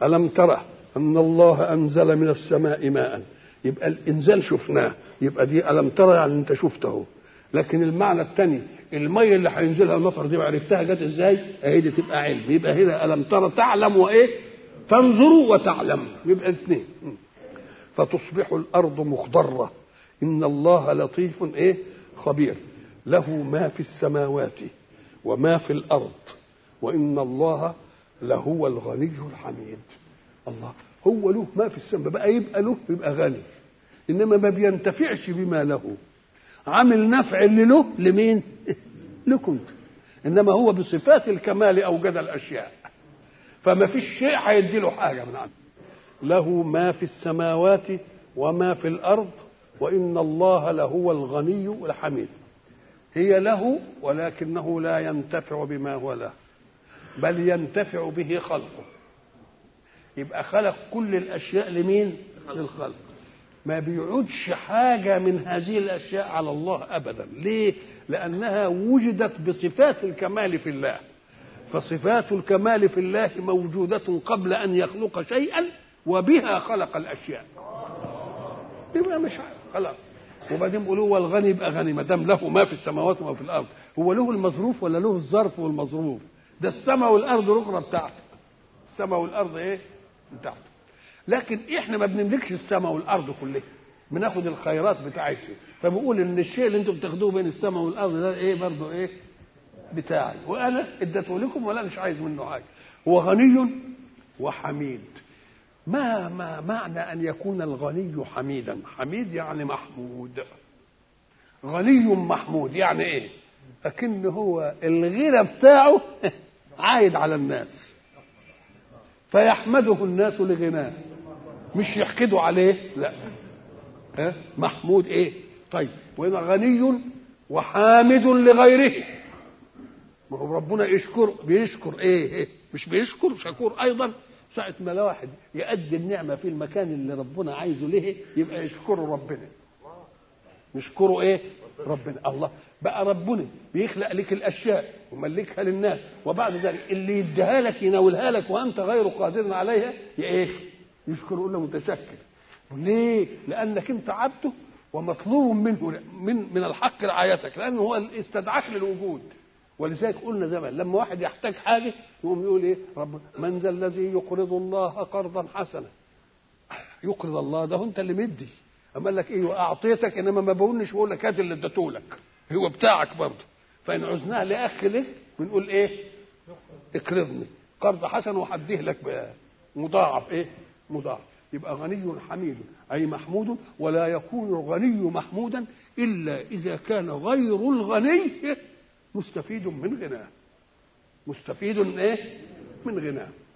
ألم ترى أن الله أنزل من السماء ماء يبقى الإنزال شفناه يبقى دي ألم ترى يعني أنت شفته لكن المعنى الثاني المية اللي هينزلها المطر دي عرفتها جت ازاي؟ اهي دي تبقى علم يبقى هنا ألم ترى تعلم وإيه؟ تنظروا وتعلم يبقى اثنين فتصبح الأرض مخضرة إن الله لطيف إيه؟ خبير له ما في السماوات وما في الأرض وإن الله لهو الغني الحميد الله هو له ما في السماء بقى يبقى له يبقى غني انما ما بينتفعش بما له عامل نفع اللي له لمين لكم انما هو بصفات الكمال اوجد الاشياء فما فيش شيء هيدي له حاجه من عنده له ما في السماوات وما في الارض وان الله لهو الغني الحميد هي له ولكنه لا ينتفع بما هو له بل ينتفع به خلقه يبقى خلق كل الاشياء لمين للخلق ما بيعودش حاجة من هذه الأشياء على الله أبدا ليه؟ لأنها وجدت بصفات الكمال في الله فصفات الكمال في الله موجودة قبل أن يخلق شيئا وبها خلق الأشياء يبقى مش خلاص وبعدين بيقولوا هو الغني يبقى غني ما دام له ما في السماوات وما في الارض هو له المظروف ولا له الظرف والمظروف ده السماء والارض الاخرى بتاعته السماء والارض ايه بتاعته لكن احنا ما بنملكش السماء والارض كلها بناخد الخيرات بتاعتها فبقول ان الشيء اللي انتم بتاخدوه بين السماء والارض ده ايه برضه ايه بتاعي وانا اديته لكم ولا مش عايز منه حاجه هو غني وحميد ما ما معنى ان يكون الغني حميدا حميد يعني محمود غني محمود يعني ايه لكن هو الغنى بتاعه عايد على الناس فيحمده الناس لغناه مش يحقدوا عليه لا ها محمود ايه طيب وهنا غني وحامد لغيره ما هو ربنا يشكر بيشكر ايه, إيه؟ مش بيشكر شكور ايضا ساعة ما لا واحد يأدي النعمة في المكان اللي ربنا عايزه ليه يبقى يشكره ربنا يشكره ايه ربنا الله بقى ربنا بيخلق لك الاشياء وملكها للناس وبعد ذلك اللي يديها لك يناولها لك وانت غير قادر عليها ايه يشكر يقول له متشكر ليه لانك انت عبده ومطلوب منه من من الحق رعايتك لانه هو استدعاك للوجود ولذلك قلنا زمان لما واحد يحتاج حاجه يقوم يقول ايه رب من ذا الذي يقرض الله قرضا حسنا يقرض الله ده انت اللي مدي اما قال لك ايه واعطيتك انما ما بقولش بقول لك هات اللي اديته لك هو بتاعك برضه فان عزناه لاخ لك بنقول ايه اقرضني قرض حسن وهديه لك مضاعف ايه مضاعف يبقى غني حميد اي محمود ولا يكون الغني محمودا الا اذا كان غير الغني مستفيد من غناه مستفيد ايه من غناه